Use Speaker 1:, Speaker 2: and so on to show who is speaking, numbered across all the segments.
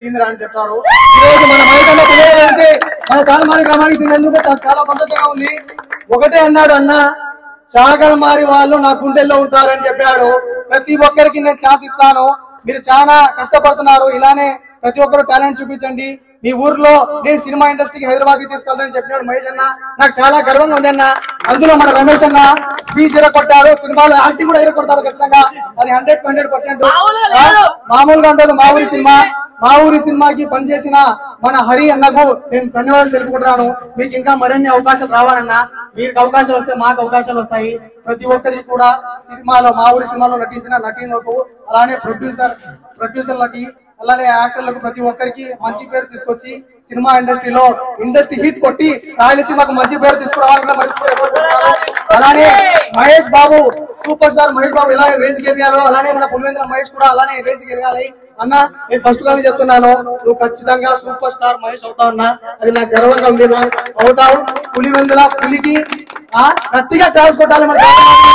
Speaker 1: ఇందిరా అని చెప్తారు ఈ రోజు మన మైకంలో పిల్లలంటే మన కాలమాని గ్రామానికి తినేందుకు నాకు చాలా సంతోషంగా ఉంది ఒకటే అన్నాడు అన్న చాగలమారి వాళ్ళు నా గుండెల్లో ఉంటారని చెప్పాడు ప్రతి ఒక్కరికి నేను ఛాన్స్ ఇస్తాను మీరు చాలా కష్టపడుతున్నారు ఇలానే ప్రతి ఒక్కరు టాలెంట్ చూపించండి మీ ఊర్లో నేను సినిమా ఇండస్ట్రీకి హైదరాబాద్ కి తీసుకెళ్తానని చెప్పినాడు మహేష్ అన్న నాకు చాలా గర్వంగా ఉంది అన్న అందులో మన రమేష్ అన్న స్పీచ్ కొట్టాడు సినిమాలో యాక్టింగ్ కూడా కొడతారు ఖచ్చితంగా అది హండ్రెడ్ హండ్రెడ్ పర్సెంట్ మామూలుగా ఉంటుంది మా ఊరి సినిమా మా ఊరి సినిమాకి పనిచేసిన మన హరి అన్నకు నేను ధన్యవాదాలు తెలుపుకుంటున్నాను మీకు ఇంకా మరిన్ని అవకాశాలు రావాలన్నా మీకు అవకాశాలు వస్తే మాకు అవకాశాలు వస్తాయి ప్రతి ఒక్కరికి కూడా సినిమాలో మా ఊరి సినిమాలో నటించిన నటీలకు అలానే ప్రొడ్యూసర్ ప్రొడ్యూసర్లకి అలానే యాక్టర్లకు ప్రతి ఒక్కరికి మంచి పేరు తీసుకొచ్చి సినిమా ఇండస్ట్రీలో ఇండస్ట్రీ హిట్ కొట్టి రాయలసీమకు మంచి పేరు తీసుకురావాలని కూడా మనస్ఫూర్తిగా కోరుకుంటున్నాను. అలానే మహేష్ బాబు సూపర్ స్టార్ మహేష్ బాబు ఎలా రేంజ్ ఎదిగారో అలానే మన పులివేంద్ర మహేష్ కూడా అలానే రేంజ్ ఎదగాలి అన్న నేను ఫస్ట్ గానే చెప్తున్నాను నువ్వు ఖచ్చితంగా సూపర్ స్టార్ మహేష్ అవుతావు అన్న అది నాకు గర్వంగా ఉంది నా అవుతావు పులివెందుల పులికి ఆ గట్టిగా ఛాన్స్ కొట్టాలి మన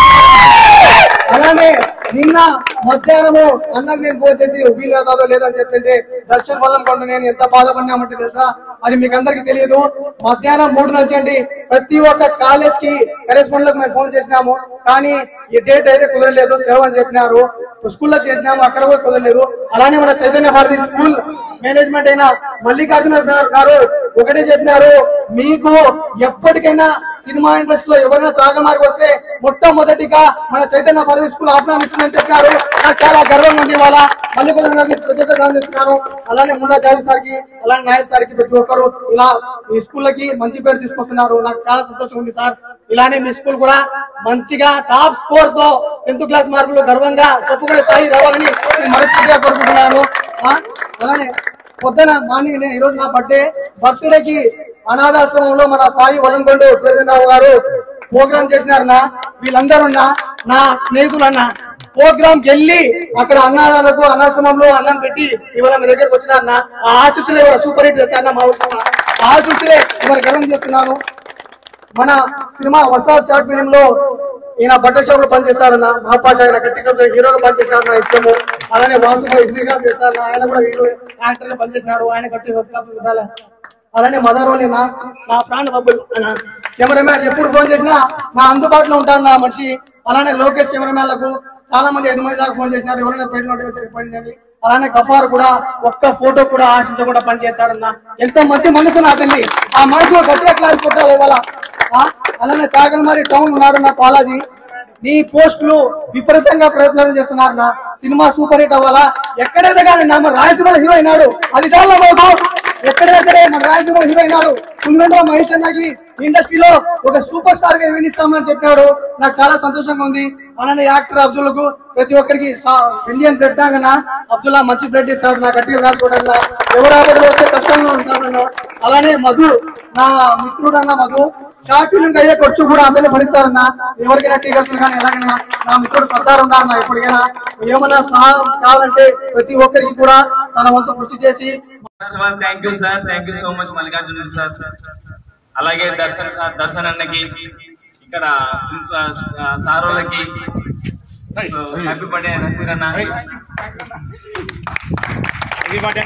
Speaker 1: అలానే నిన్న మధ్యాహ్నము అన్నకు నేను ఫోన్ చేసి వీలు అవుతాదో లేదని చెప్తుంటే దర్శన్ వల్ల కొండ నేను ఎంత బాధపడినామంటే తెలుసా అది మీకు అందరికి తెలియదు మధ్యాహ్నం మూడు నుంచి అండి ప్రతి ఒక్క కాలేజ్ కి కరెస్పాండెంట్ మేము ఫోన్ చేసినాము కానీ ఈ డేట్ అయితే కుదరలేదు సెలవు అని చెప్పినారు స్కూల్లో చేసినాము అక్కడ కూడా కుదరలేదు అలానే మన చైతన్య భారతి స్కూల్ మేనేజ్మెంట్ అయిన మల్లికార్జున సార్ గారు ఒకటే చెప్పినారు మీకు ఎప్పటికైనా సినిమా ఇండస్ట్రీ లో ఎవరైనా చాగమారికి వస్తే మొట్టమొదటిగా మన చైతన్య భారతి స్కూల్ ఆహ్వానిస్తుందని చెప్పారు నాకు చాలా గర్వంగా ఉంది ఇవాళ మల్లికార్జున గారికి కృతజ్ఞతలు అందిస్తున్నాను అలానే మున్నా జాలి సార్ కి అలానే నాయక్ సార్ కి ప్రతి ఒక్కరు ఇలా ఈ స్కూళ్ళకి మంచి పేరు తీసుకొస్తున్నారు నాకు చాలా సంతోషం ఉంది సార్ ఇలానే మీ స్కూల్ కూడా మంచిగా టాప్ స్కోర్ తో టెన్త్ క్లాస్ మార్కులు గర్వంగా చెప్పుకునే స్థాయి రావాలని నేను మనస్ఫూర్తిగా కోరుకుంటున్నాను ఆ, అలానే పొద్దున మార్నింగ్ నేను ఈరోజు నా బర్త్డే బర్త్డేకి అనాథాశ్రమంలో మన సాయి వలంకొండ సూర్యరావు గారు ప్రోగ్రామ్ చేసినారన్న వీళ్ళందరూ నా నా స్నేహితులన్న ప్రోగ్రామ్ కి వెళ్ళి అక్కడ అన్నాదాలకు అనాశ్రమంలో అన్నం పెట్టి ఇవాళ మీ దగ్గరకు వచ్చినారన్న ఆ ఆశీస్సులే ఇవాళ సూపర్ హిట్ చేశారన్న మా ఊరు ఆ ఆశీస్సులే ఇవాళ గర్వం చేస్తున్నాను మన సినిమా వసాద్ షార్ట్ ఫిలిం లో ఈయన బట్టల షాప్ లో పనిచేస్తాడన్న మహాపాష ఆయన గట్టిగా హీరోగా పనిచేస్తాడు నా ఇష్టము అలానే వాసుగా ఇస్త్రీగా చేస్తాడు ఆయన కూడా హీరో యాక్టర్ గా పనిచేసినాడు ఆయన గట్టి విధాల అలానే మదర్ నా నా ప్రాణ బబ్బులు అన్న కెమెరామ్యాన్ ఎప్పుడు ఫోన్ చేసినా నా అందుబాటులో ఉంటాడు నా మనిషి అలానే లోకేష్ కెమెరామ్యాన్లకు చాలా మంది ఐదు మంది దాకా ఫోన్ చేసినారు ఎవరైనా పెళ్లి పని అలానే గఫార్ కూడా ఒక్క ఫోటో కూడా ఆశించకుండా పనిచేస్తాడన్న ఎంత మంచి మనసు నా తల్లి ఆ మనసులో గట్టిగా క్లాస్ కొట్టాలి ఇవాళ ఆ, అలానే తాగలమారి టౌన్ ఉన్నాడు నా పాలాజీ నీ పోస్టులు విపరీతంగా ప్రయత్నం చేస్తున్నారు నా సినిమా సూపర్ హిట్ అవ్వాలా ఎక్కడైతే కానీ నా మన రాయలసీమ హీరో అయినాడు అది చాలా బాగు ఎక్కడెక్కడే మన రాయలసీమ హీరో అయినాడు పులివెందుల మహేష్ అన్నకి ఇండస్ట్రీలో ఒక సూపర్ స్టార్ గా వినిస్తామని చెప్పాడు నాకు చాలా సంతోషంగా ఉంది అలానే యాక్టర్ అబ్దుల్ కు ప్రతి ఒక్కరికి సా- ఇండియన్ బ్లడ్ నా అబ్దుల్లా మంచి బ్లడ్ ఇస్తాడు నాకు గట్టిగా రాసుకోవడం ఎవరు ఆపదలు వస్తే కష్టంగా ఉంటాడన్న అలానే మధు నా మిత్రుడు అన్న మధు షార్ట్ ఫిల్మ్ అయ్యే ఖర్చు కూడా అందరినీ భరిస్తారన్న ఎవరికైనా టీకర్సులు కానీ ఎలాగైనా నా మిత్రుడు సత్తారు ఉన్నారన్న ఎప్పటికైనా ఏమైనా సహాయం కావాలంటే ప్రతి ఒక్కరికి కూడా తన వంతు కృషి చేసి
Speaker 2: thank you sir thank you so much Mallikarjuna sir అలాగే దర్శన్ సార్ దర్శన్ అన్నకి ఇక్కడ ప్రిన్సిపల్ సార్ వాళ్ళకి హ్యాపీ బర్త్డే నసీర్ అన్న హ్యాపీ బర్త్డే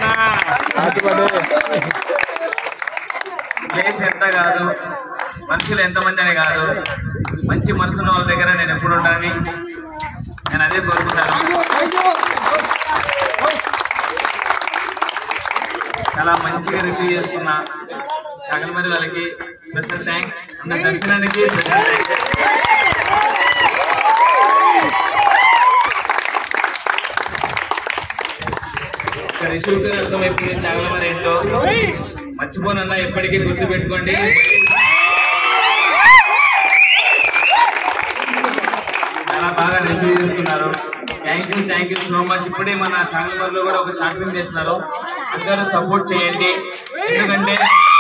Speaker 2: ప్లేస్ ఎంత కాదు మనుషులు ఎంతమంది అని కాదు మంచి మనసున్న వాళ్ళ దగ్గర నేను ఎప్పుడు ఉంటానని నేను అదే కోరుకుంటాను చాలా మంచిగా రిసీవ్ చేసుకున్నా చాకలమరి వాళ్ళకి స్పెషల్ థ్యాంక్స్ అన్న దర్శనానికి స్పెషల్ థ్యాంక్స్ రిసీవ్ అర్థమైపోయింది చాకలమరి ఏంటో మర్చిపోనన్నా ఎప్పటికీ గుర్తు పెట్టుకోండి చాలా బాగా రిసీవ్ చేసుకున్నారు thank you thank you so much ఇప్పుడే మన చాంగల్మర్లో కూడా ఒక షార్ట్ ఫిల్మ్ చేస్తున్నారు అందరూ సపోర్ట్ చేయండి ఎందుకంటే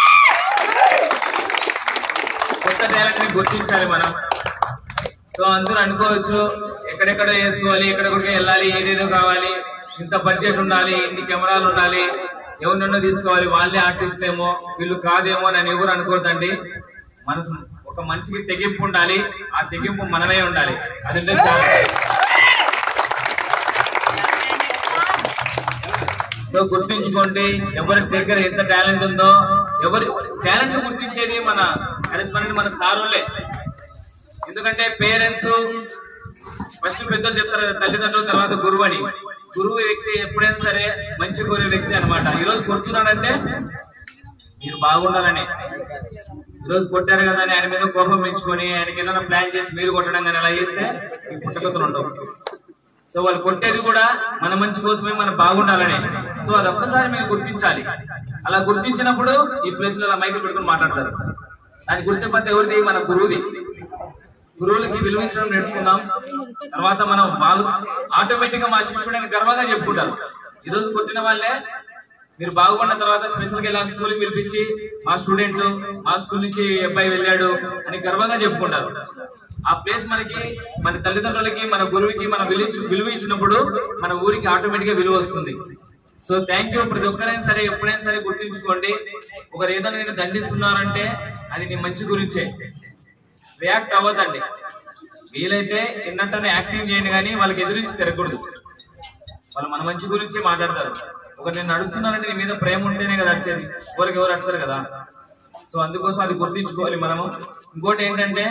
Speaker 2: కొత్త టాలెంట్ ని గుర్తించాలి మనం సో అందరూ అనుకోవచ్చు ఎక్కడెక్కడో వేసుకోవాలి ఎక్కడెక్కడికి వెళ్ళాలి ఏదేదో కావాలి ఇంత బడ్జెట్ ఉండాలి ఇన్ని కెమెరాలు ఉండాలి ఎవరినో తీసుకోవాలి వాళ్ళే ఆర్టిస్ట్ ఏమో వీళ్ళు కాదేమో అని ఎవరు అనుకోవద్దండి మన ఒక మనిషికి తెగింపు ఉండాలి ఆ తెగింపు మనమే ఉండాలి అదంటే చాలా సో గుర్తుంచుకోండి ఎవరి దగ్గర ఎంత టాలెంట్ ఉందో ఎవరి టాలెంట్ గుర్తించేది మన కరెస్పాండెంట్ మన సారులే ఎందుకంటే పేరెంట్స్ ఫస్ట్ పెద్దలు చెప్తారు కదా, తల్లిదండ్రుల తర్వాత గురువు అని గురువు వ్యక్తి ఎప్పుడైనా సరే మంచి కోరే వ్యక్తి అనమాట ఈ రోజు కొడుతున్నాడంటే మీరు బాగుండాలని ఈరోజు కొట్టారు కదా అని ఆయన మీద కోపం పెంచుకొని ఆయనకి ఏదైనా ప్లాన్ చేసి మీరు కొట్టడం కానీ అలా చేస్తే ఈ పుట్టకథలు ఉండవు సో వాళ్ళు కొట్టేది కూడా మన మంచి కోసమే మనం బాగుండాలని సో అది ఒక్కసారి మీరు గుర్తించాలి అలా గుర్తించినప్పుడు ఈ ప్లేస్ లో మైకులు పెట్టుకుని మాట్లాడతారు దాని గుర్తింపంత ఎవరిది మన గురువుది గురువులకి విలువించడం నేర్చుకుందాం తర్వాత మనం వాళ్ళు ఆటోమేటిక్ గా మా శిష్యుడు అని గర్వంగా చెప్పుకుంటారు ఈ రోజు కొట్టిన వాళ్ళే మీరు బాగుపడిన తర్వాత స్పెషల్ గా ఇలా స్కూల్ పిలిపించి మా స్టూడెంట్ మా స్కూల్ నుంచి ఈ అబ్బాయి వెళ్ళాడు అని గర్వంగా చెప్పుకుంటారు ఆ ప్లేస్ మనకి మన తల్లిదండ్రులకి మన గురువుకి మన విలువ విలువ ఇచ్చినప్పుడు మన ఊరికి ఆటోమేటిక్ గా విలువ వస్తుంది సో థ్యాంక్ యూ ప్రతి ఒక్కరైనా సరే ఎప్పుడైనా సరే గుర్తుంచుకోండి ఒకరు ఏదైనా నేను దండిస్తున్నారంటే అది నీ మంచి గురించే రియాక్ట్ అవ్వదండి వీలైతే ఎన్నట్టనే యాక్టింగ్ చేయండి కానీ వాళ్ళకి ఎదిరించి తిరగకూడదు వాళ్ళు మన మంచి గురించి మాట్లాడతారు ఒకరు నేను నడుస్తున్నానంటే నీ మీద ప్రేమ ఉంటేనే కదా వచ్చేది ఎవరికి ఎవరు అడతారు కదా సో అందుకోసం అది గుర్తించుకోవాలి మనము ఇంకోటి ఏంటంటే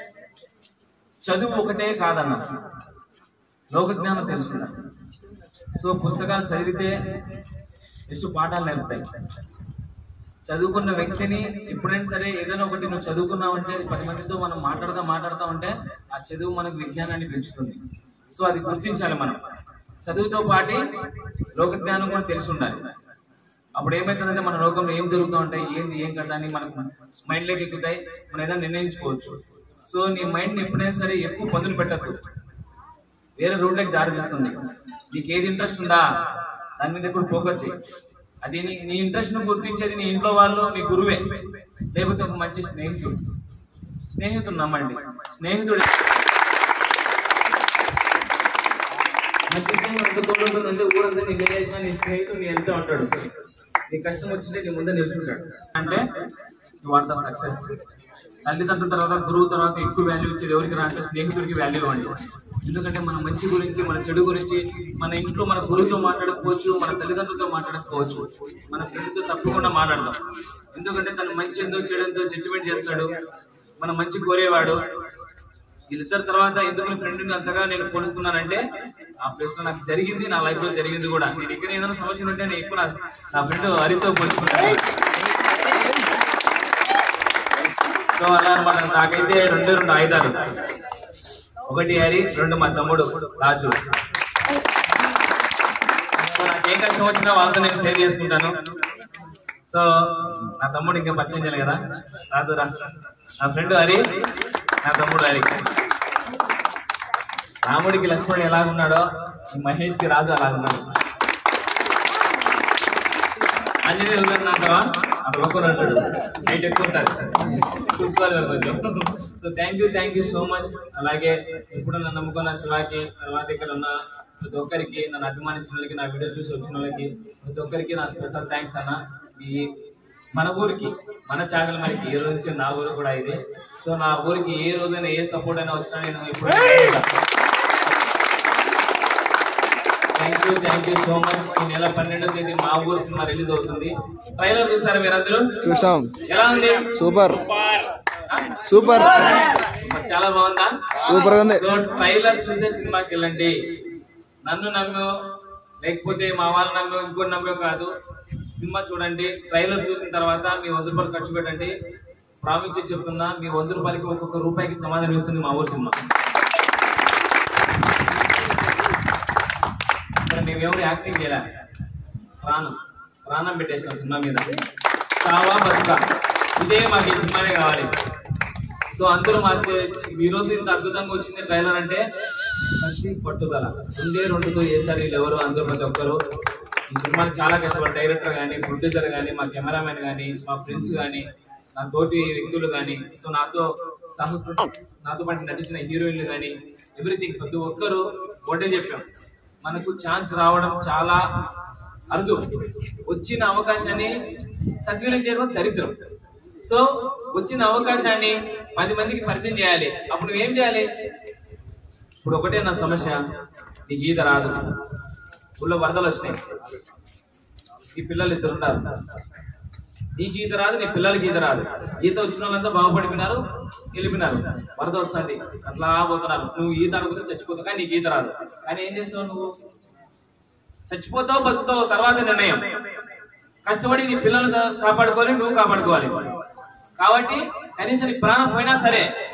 Speaker 2: చదువు ఒకటే కాదన్న లోక జ్ఞానం తెలుసుకుంటాం సో పుస్తకాలు చదివితే ಎಷ್ಟು పాఠాలు నేర్పుతాయి చదువుకున్న వ్యక్తిని ఎప్పుడైనా సరే ఏదైనా ఒకటి నువ్వు చదువుకున్నావంటే అది పది మందితో మనం మాట్లాడతా మాట్లాడతా ఉంటే ఆ చదువు మనకు విజ్ఞానాన్ని పెంచుతుంది సో అది గుర్తించాలి మనం చదువుతో పాటు లోక జ్ఞానం కూడా తెలిసి ఉండాలి అప్పుడు ఏమవుతుందంటే మన లోకంలో ఏం జరుగుతూ ఉంటాయి ఏంది ఏం కదా అని మనకు మైండ్లోకి ఎక్కుతాయి మనం ఏదైనా నిర్ణయించుకోవచ్చు సో నీ మైండ్ని ఎప్పుడైనా సరే ఎక్కువ పదులు పెట్టద్దు వేరే రూట్లోకి దారి తీస్తుంది నీకు ఏది ఇంట్రెస్ట్ ఉందా దాని మీద కూడా ఫోకస్ చేయి అది నీ నీ ఇంట్రెస్ట్ ను గుర్తించేది నీ ఇంట్లో వాళ్ళు నీ గురువే లేకపోతే ఒక మంచి స్నేహితుడు స్నేహితుడు నమ్మండి స్నేహితుడు మంచి స్నేహితుడు ఎంత తోడుంటుంది అంటే ఊరంతా నిన్ను చేసిన నీ స్నేహితుడు నీ ఎంత ఉంటాడు నీ కష్టం వచ్చింటే నీ ముందే నిల్చుంటాడు అంటే నువ్వు అంత సక్సెస్ తల్లిదండ్రుల తర్వాత గురువు తర్వాత ఎక్కువ వాల్యూ ఇచ్చేది ఎవరికి రా అంటే స్నేహితుడికి వాల్యూ ఇవ్వండి ఎందుకంటే మన మంచి గురించి మన చెడు గురించి మన ఇంట్లో మన గురువుతో మాట్లాడకపోవచ్చు మన తల్లిదండ్రులతో మాట్లాడకపోవచ్చు మన ఫ్రెండ్తో తప్పకుండా మాట్లాడదాం ఎందుకంటే తను మంచి ఎంతో చెడు ఎంతో జడ్జిమెంట్ చేస్తాడు మన మంచి కోరేవాడు వీళ్ళిద్దరు తర్వాత ఎందుకు ఫ్రెండ్ని అంతగా నేను పోలుస్తున్నానంటే ఆ ప్లేస్ లో నాకు జరిగింది నా లైఫ్ లో జరిగింది కూడా నేను ఇక్కడ ఏదైనా సమస్యలు ఉంటే నేను ఎక్కువ నా- నా ఫ్రెండ్ హరితో పోల్చుకున్నాను సో అలా అనమాట నాకైతే రెండు రెండు ఆయుధాలు ఒకటి హరి రెండు మా తమ్ముడు రాజు సో నాకేం కష్టం వచ్చినా వాళ్ళతో నేను షేర్ చేసుకుంటాను సో నా తమ్ముడు ఇంకా పరిచయం చేయాలి కదా రాజు రా నా ఫ్రెండ్ హరి నా తమ్ముడు హరి రాముడికి లక్ష్మణుడు ఎలాగున్నాడో ఈ మహేష్ కి రాజు అలాగున్నాడు ఆంజనేయులు ఉన్నాడు అంటావా అక్కడ ఒక్కరు అంటాడు నైట్ ఎక్కువ ఉంటాడు చూసుకోవాలి కదా కొంచెం so thank you thank you so much అలాగే ఇప్పుడు నన్ను నమ్ముకున్న శివాకి తర్వాత ఇక్కడ ఉన్న ప్రతి ఒక్కరికి నన్ను అభిమానించిన వాళ్ళకి నా వీడియో చూసి వచ్చిన వాళ్ళకి ప్రతి ఒక్కరికి నా స్పెషల్ థ్యాంక్స్ అన్న ఈ మన ఊరికి మన ఛానల్ మనకి ఈ రోజు నుంచి నా ఊరు కూడా ఇది సో నా ఊరికి ఏ రోజైనా ఏ సపోర్ట్ అయినా వచ్చినా నేను ఇప్పుడు thank you thank you so much ఈ నెల పన్నెండో తేదీ మా ఊరు సినిమా రిలీజ్ అవుతుంది ట్రైలర్ చూసారా మీరందరూ
Speaker 3: చూసాం
Speaker 2: ఎలా ఉంది
Speaker 3: సూపర్ సూపర్
Speaker 2: మరి చాలా బాగుందా
Speaker 3: సూపర్ గా ఉంది
Speaker 2: సో ట్రైలర్ చూసే సినిమాకి వెళ్ళండి నన్ను నమ్మో లేకపోతే మా వాళ్ళు నమ్మో ఇంకోటి నమ్మో కాదు సినిమా చూడండి ట్రైలర్ చూసిన తర్వాత మీ వంద రూపాయలు ఖర్చు పెట్టండి ప్రామిస్ చేసి చెప్తున్నా మీ వంద రూపాయలకి ఒక్కొక్క రూపాయికి సమాధానం ఇస్తుంది మా ఊరు సినిమా ఇక్కడ మేమెవరు యాక్టింగ్ చేయలే ప్రాణం ప్రాణం పెట్టేసాం సినిమా మీద చావా బతుక ఇదే మాకు ఈ సినిమానే కావాలి సో అందరూ మాకు ఈ రోజు ఇంత అద్భుతంగా వచ్చింది ట్రైలర్ అంటే కసి పట్టుదల రెండే రెండుతో చేశారు వీళ్ళు ఎవరు అందరూ ప్రతి ఒక్కరు ఈ సినిమాని చాలా కష్టపడి డైరెక్టర్ కానీ ప్రొడ్యూసర్ కానీ మా కెమెరామెన్ కానీ మా ఫ్రెండ్స్ కానీ నా తోటి వ్యక్తులు కానీ సో నాతో సహ నాతో పాటు నటించిన హీరోయిన్లు కానీ ఎవ్రీథింగ్ ప్రతి ఒక్కరు ఒకటే చెప్పాం మనకు ఛాన్స్ రావడం చాలా అరుదు వచ్చిన అవకాశాన్ని సద్వినియోగం చేయడం దరిద్రం సో వచ్చిన అవకాశాన్ని పది మందికి పరిచయం చేయాలి అప్పుడు నువ్వేం చేయాలి ఇప్పుడు ఒకటే నా సమస్య నీకు ఈత రాదు ఊళ్ళో వరదలు వచ్చినాయి నీ పిల్లలు ఇద్దరు ఉన్నారు నీకు ఈత రాదు నీ పిల్లలకి ఈత రాదు ఈత వచ్చిన వాళ్ళంతా బాగుపడిపోయినారు వెళ్ళిపోయినారు వరద వస్తుంది అట్లా పోతున్నారు నువ్వు ఈత అనుకుంటే చచ్చిపోతావు కానీ నీకు ఈత రాదు కానీ ఏం చేస్తావు నువ్వు చచ్చిపోతావు బతుకుతావు తర్వాత నిర్ణయం కష్టపడి నీ పిల్లలు కాపాడుకోవాలి నువ్వు కాపాడుకోవాలి కాబట్టి కనీసం నీ ప్రాణం పోయినా సరే